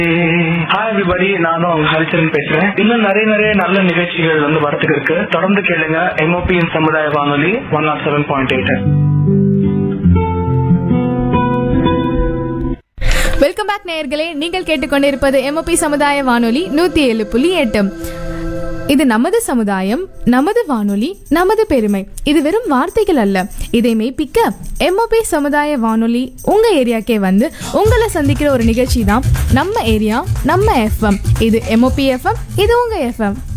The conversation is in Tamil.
ஹாய் எவ்ரிபடி நானும் உங்க ஹரிச்சரன் பேசுறேன் இன்னும் நிறைய நிறைய நல்ல நிகழ்ச்சிகள் வந்து வரத்துக்கு இருக்கு தொடர்ந்து கேளுங்க எம்ஓபியின் சமுதாய வானொலி one nought seven point eight welcome back நேயர்களே நீங்கள் கேட்டுக்கொண்டிருப்பது எம்ஓபி சமுதாய வானொலி நூத்தி ஏழு புள்ளி எட்டு இது நமது சமுதாயம் நமது வானொலி நமது பெருமை இது வெறும் வார்த்தைகள் அல்ல இதை மெய்ப்பிக்க எம்ஓபி சமுதாய வானொலி உங்க ஏரியாக்கே வந்து உங்களை சந்திக்கிற ஒரு நிகழ்ச்சி தான் நம்ம ஏரியா நம்ம எஃப்எம் இது எம்ஓபி எஃப்எம் இது உங்க எஃப்எம்